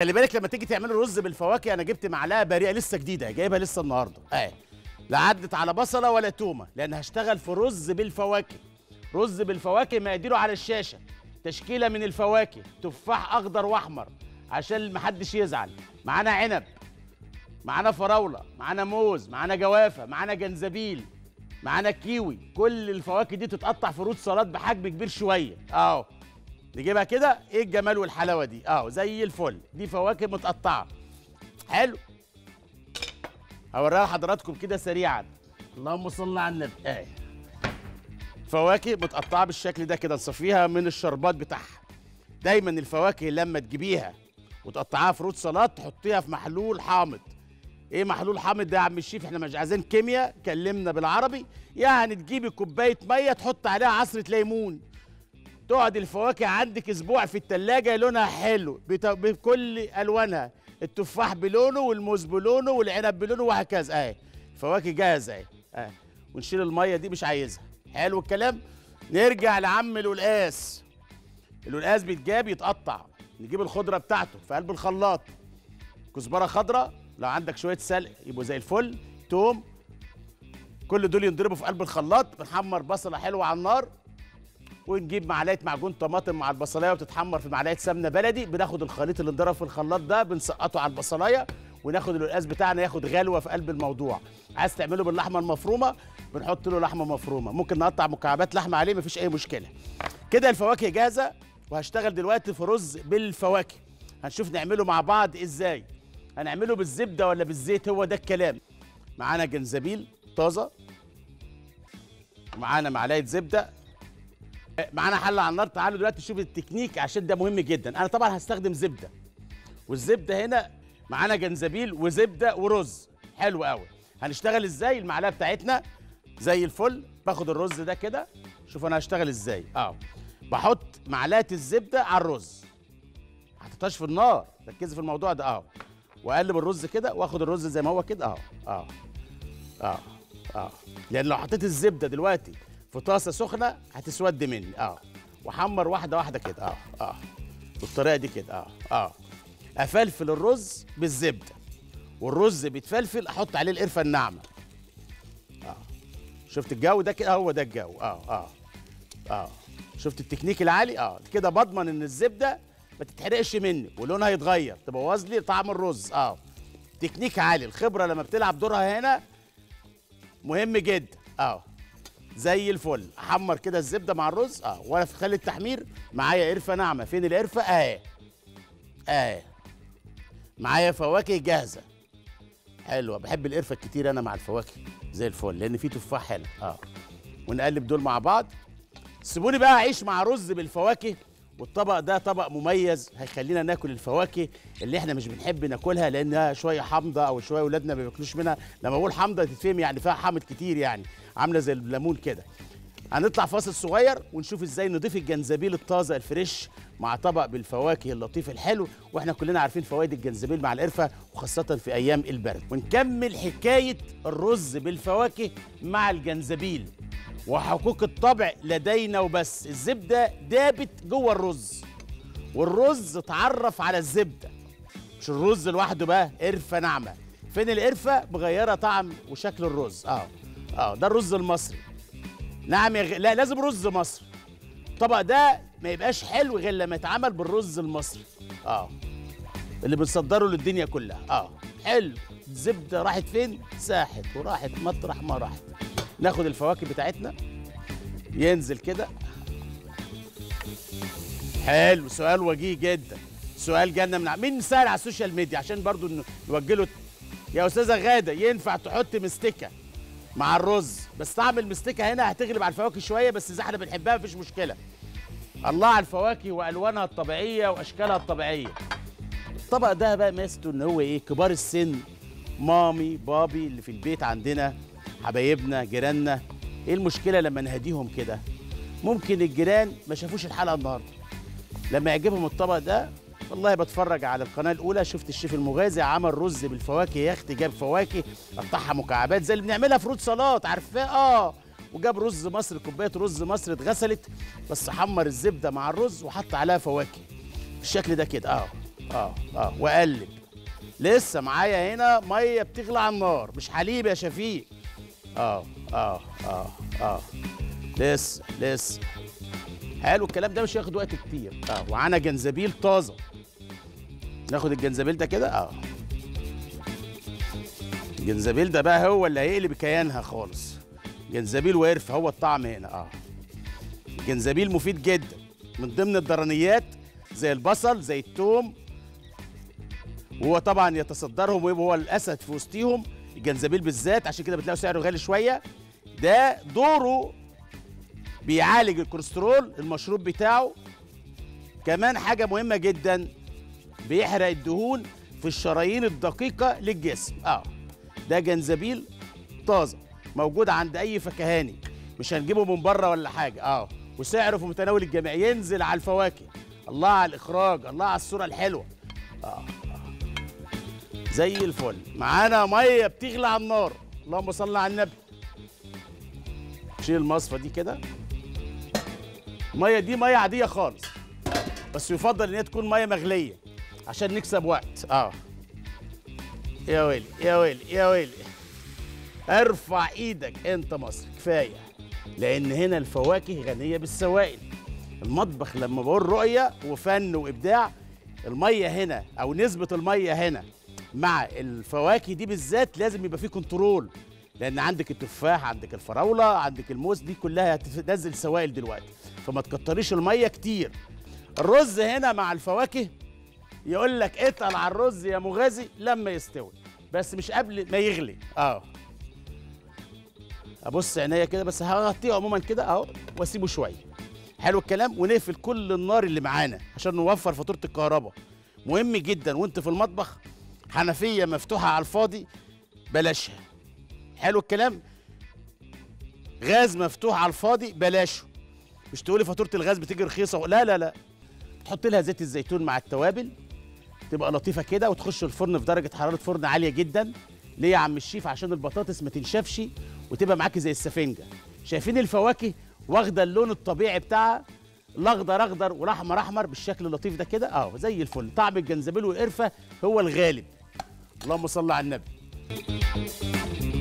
خلي بالك لما تيجي تعملي رز بالفواكه انا جبت معلقه بريئه لسه جديده جايبها لسه النهارده اهي لا عدت على بصله ولا تومه لان هشتغل في رز بالفواكه رز بالفواكه مقاديره على الشاشه تشكيله من الفواكه تفاح اخضر واحمر عشان محدش يزعل معانا عنب معانا فراوله معانا موز معانا جوافه معانا جنزبيل معانا كيوي كل الفواكه دي تتقطع فروت سلطات بحجم كبير شويه اهو نجيبها كده ايه الجمال والحلاوه دي اهو زي الفل دي فواكه متقطعه حلو هوريها لحضراتكم كده سريعا اللهم صل على النبي اهي فواكه متقطعه بالشكل ده كده نصفيها من الشربات بتاعها دايما الفواكه لما تجيبيها وتقطعيها فروت سلطات تحطيها في محلول حامض ايه محلول حامض ده يا عم الشيف احنا مش عايزين كيمياء كلمنا بالعربي يعني تجيبي كوبايه ميه تحط عليها عصره ليمون تقعد الفواكه عندك اسبوع في التلاجة لونها حلو بت- بكل الوانها التفاح بلونه والموز بلونه والعنب بلونه وهكذا اهي الفواكه جاهزه اهي اهي ونشيل الميه دي مش عايزها حلو الكلام نرجع لعم القلقاس القلقاس بيتجاب يتقطع نجيب الخضره بتاعته في قلب الخلاط كزبره خضراء لو عندك شويه سلق يبقوا زي الفل توم كل دول ينضربوا في قلب الخلاط بنحمر بصله حلوه على النار ونجيب معلقه معجون طماطم مع البصلايه وتتحمر في معلقه سمنه بلدي بناخد الخليط اللي انضرب في الخلاط ده بنسقطه على البصلايه وناخد القلقاس بتاعنا ياخد غلوه في قلب الموضوع عايز تعمله باللحمه المفرومه بنحط له لحمه مفرومه ممكن نقطع مكعبات لحمه عليه مفيش اي مشكله كده الفواكه جاهزه وهشتغل دلوقتي في رز بالفواكه هنشوف نعمله مع بعض ازاي هنعمله بالزبده ولا بالزيت هو ده الكلام معانا جنزبيل طازه ومعانا معلقه زبده معانا حله على النار تعالوا دلوقتي نشوف التكنيك عشان ده مهم جدا انا طبعا هستخدم زبده والزبده هنا معانا جنزبيل وزبده ورز حلو قوي هنشتغل ازاي المعلقه بتاعتنا زي الفل باخد الرز ده كده شوف انا هشتغل ازاي اه بحط معلقه الزبده على الرز ما حطيتهاش في النار ركزي في الموضوع ده اه واقلب الرز كده واخد الرز زي ما هو كده اه اه اه اه لان لو حطيت الزبده دلوقتي في طاسه سخنه هتسود مني اه وحمر واحده واحده كده اه اه بالطريقه دي كده اه اه افلفل الرز بالزبده والرز بيتفلفل احط عليه القرفه الناعمه اه شفت الجو ده كده هو ده الجو اه اه اه شفت التكنيك العالي اه كده بضمن ان الزبده ما تتحرقش مني ولونها يتغير تبوظ لي طعم الرز اه تكنيك عالي الخبره لما بتلعب دورها هنا مهم جدا اه زي الفل احمر كده الزبده مع الرز اه وانا في خلي التحمير معايا قرفه ناعمه فين القرفه اهي اهي معايا فواكه جاهزه حلوه بحب القرفه الكتير انا مع الفواكه زي الفل لان في تفاح حلو اه ونقلب دول مع بعض سيبوني بقى اعيش مع رز بالفواكه والطبق ده طبق مميز هيخلينا ناكل الفواكه اللي احنا مش بنحب ناكلها لانها شويه حامضه او شويه اولادنا ما بياكلوش منها لما بقول حامضه تتفهم يعني فيها حامض كتير يعني عامله زي الليمون كده هنطلع فاصل صغير ونشوف ازاي نضيف الجنزبيل الطازه الفريش مع طبق بالفواكه اللطيف الحلو واحنا كلنا عارفين فوائد الجنزبيل مع القرفه وخاصه في ايام البرد ونكمل حكايه الرز بالفواكه مع الجنزبيل وحقوق الطبع لدينا وبس الزبده دابت جوه الرز والرز اتعرف على الزبده مش الرز لوحده بقى قرفه ناعمه فين القرفه مغيره طعم وشكل الرز اه اه ده الرز المصري نعم يا غ... لا لازم رز مصري الطبق ده ما يبقاش حلو غير لما يتعمل بالرز المصري اه اللي بنصدره للدنيا كلها اه حلو الزبده راحت فين ساحت وراحت مطرح ما راحت ناخد الفواكه بتاعتنا ينزل كده حلو سؤال وجيه جدا سؤال جالنا من ع- مين سأل على السوشيال ميديا عشان برضو ن- نوجه له يا استاذه غاده ينفع تحط مستكه مع الرز بس طعم المستكه هنا هتغلب على الفواكه شويه بس اذا احنا بنحبها مفيش مشكله الله على الفواكه والوانها الطبيعيه واشكالها الطبيعيه الطبق ده بقى ميزته ان هو ايه كبار السن مامي بابي اللي في البيت عندنا حبايبنا جيراننا ايه المشكله لما نهديهم كده ممكن الجيران ما شافوش الحلقه النهارده لما يعجبهم الطبق ده والله بتفرج على القناه الاولى شفت الشيف المغازي عمل رز بالفواكه يا اختي جاب فواكه قطعها مكعبات زي اللي بنعملها فروت سلطات عارفاه اه وجاب رز مصر كوبايه رز مصر اتغسلت بس حمر الزبده مع الرز وحط عليها فواكه بالشكل ده كده اه اه اه واقلب لسه معايا هنا ميه بتغلي على النار مش حليب يا شفيق اه اه اه اه لسه لسه حلو الكلام ده مش هياخد وقت كتير اه وعنا جنزبيل طازه ناخد الجنزبيل ده كده اه الجنزبيل ده بقى هو اللي هيقلب كيانها خالص جنزبيل وقرفه هو الطعم هنا اه الجنزبيل مفيد جدا من ضمن الضرنيات زي البصل زي الثوم وهو طبعا يتصدرهم ويبقى هو الاسد في وسطيهم الجنزبيل بالذات عشان كده بتلاقوا سعره غالي شويه ده دوره بيعالج الكوليسترول المشروب بتاعه كمان حاجه مهمه جدا بيحرق الدهون في الشرايين الدقيقه للجسم اه ده جنزبيل طازه موجود عند اي فكهاني مش هنجيبه من بره ولا حاجه اه وسعره في متناول الجميع ينزل على الفواكه الله على الاخراج الله على الصوره الحلوه اه, آه. زي الفل معانا ميه بتغلي على النار اللهم صل على النبي شيل المصفى دي كده الميه دي ميه عاديه خالص بس يفضل ان هي تكون ميه مغليه عشان نكسب وقت اه يا ويلي يا ويلي يا ويلي ارفع ايدك انت مصر كفايه لان هنا الفواكه غنيه بالسوائل المطبخ لما بقول رؤيه وفن وابداع الميه هنا او نسبه الميه هنا مع الفواكه دي بالذات لازم يبقى فيه كنترول لان عندك التفاح عندك الفراوله عندك الموز دي كلها هتنزل سوائل دلوقتي فما تكتريش الميه كتير الرز هنا مع الفواكه يقول لك اتقل على الرز يا مغازي لما يستوي بس مش قبل ما يغلي اه ابص عينيا كده بس هغطيه عموما كده اهو واسيبه شويه حلو الكلام ونقفل كل النار اللي معانا عشان نوفر فاتوره الكهرباء مهم جدا وانت في المطبخ حنفيه مفتوحه على الفاضي بلاشها حلو الكلام غاز مفتوح على الفاضي بلاشه مش تقولي فاتوره الغاز بتيجي رخيصه لا لا لا تحط لها زيت الزيتون مع التوابل تبقى لطيفه كده وتخش الفرن في درجه حراره فرن عاليه جدا ليه يا عم الشيف عشان البطاطس ما تنشفش وتبقى معاكي زي السفنجه شايفين الفواكه واخده اللون الطبيعي بتاعها الاخضر اخضر والاحمر احمر بالشكل اللطيف ده كده اه زي الفل طعم الجنزبيل والقرفه هو الغالب اللهم صل على النبي